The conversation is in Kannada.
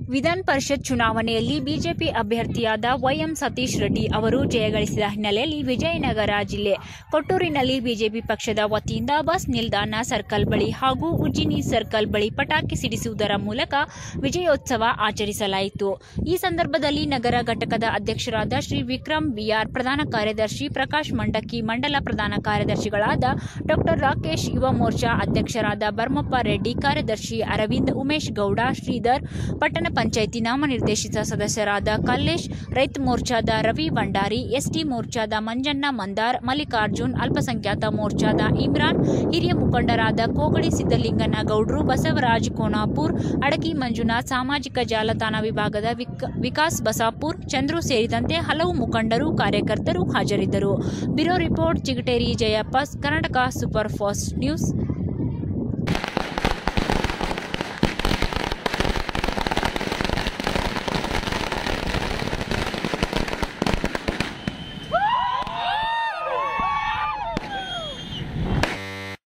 ವಿಧಾನ ಪರಿಷತ್ ಚುನಾವಣೆಯಲ್ಲಿ ಬಿಜೆಪಿ ಅಭ್ಯರ್ಥಿಯಾದ ವೈಎಂ ಸತೀಶ್ ರೆಡ್ಡಿ ಅವರು ಜಯಗಳಿಸಿದ ಹಿನ್ನೆಲೆಯಲ್ಲಿ ವಿಜಯನಗರ ಜಿಲ್ಲೆ ಕೊಟ್ಟೂರಿನಲ್ಲಿ ಬಿಜೆಪಿ ಪಕ್ಷದ ವತಿಯಿಂದ ಬಸ್ ನಿಲ್ದಾಣ ಸರ್ಕಲ್ ಬಳಿ ಹಾಗೂ ಉಜ್ಜಿನಿ ಸರ್ಕಲ್ ಬಳಿ ಪಟಾಕಿ ಸಿಡಿಸುವುದರ ಮೂಲಕ ವಿಜಯೋತ್ಸವ ಆಚರಿಸಲಾಯಿತು ಈ ಸಂದರ್ಭದಲ್ಲಿ ನಗರ ಘಟಕದ ಅಧ್ಯಕ್ಷರಾದ ಶ್ರೀ ವಿಕ್ರಮ್ ಬಿಆರ್ ಪ್ರಧಾನ ಕಾರ್ಯದರ್ಶಿ ಪ್ರಕಾಶ್ ಮಂಡಕ್ಕಿ ಮಂಡಲ ಪ್ರಧಾನ ಕಾರ್ಯದರ್ಶಿಗಳಾದ ಡಾಕ್ಟರ್ ರಾಕೇಶ್ ಯುವ ಮೋರ್ಚಾ ಅಧ್ಯಕ್ಷರಾದ ಬರ್ಮಪ್ಪ ರೆಡ್ಡಿ ಕಾರ್ಯದರ್ಶಿ ಅರವಿಂದ್ ಉಮೇಶ್ ಗೌಡ ಶ್ರೀಧರ್ ಪಟ್ಟಣ ಪಂಚಾಯಿತಿ ನಾಮನಿರ್ದೇಶಿತ ಸದಸ್ಯರಾದ ಕಲ್ಲೇಶ್ ರೈತ ಮೋರ್ಚಾದ ರವಿ ಭಂಡಾರಿ ಎಸ್ಟಿ ಮೋರ್ಚಾದ ಮಂಜಣ್ಣ ಮಂದಾರ್ ಮಲ್ಲಿಕಾರ್ಜುನ್ ಅಲ್ಪಸಂಖ್ಯಾತ ಮೋರ್ಚಾದ ಇಮ್ರಾನ್ ಹಿರಿಯ ಮುಖಂಡರಾದ ಕೋಗಡಿ ಸಿದ್ದಲಿಂಗನ ಗೌಡ್ರು ಬಸವರಾಜ್ ಕೋನಾಪುರ್ ಅಡಕಿ ಮಂಜುನಾಥ್ ಸಾಮಾಜಿಕ ಜಾಲತಾಣ ವಿಭಾಗದ ವಿಕ್- ವಿಕಾಸ್ ಬಸಾಪುರ್ ಚಂದ್ರು ಸೇರಿದಂತೆ ಹಲವು ಮುಖಂಡರು ಕಾರ್ಯಕರ್ತರು ಹಾಜರಿದ್ದರು bureau report Chigateri Jayappa Karnataka super fast news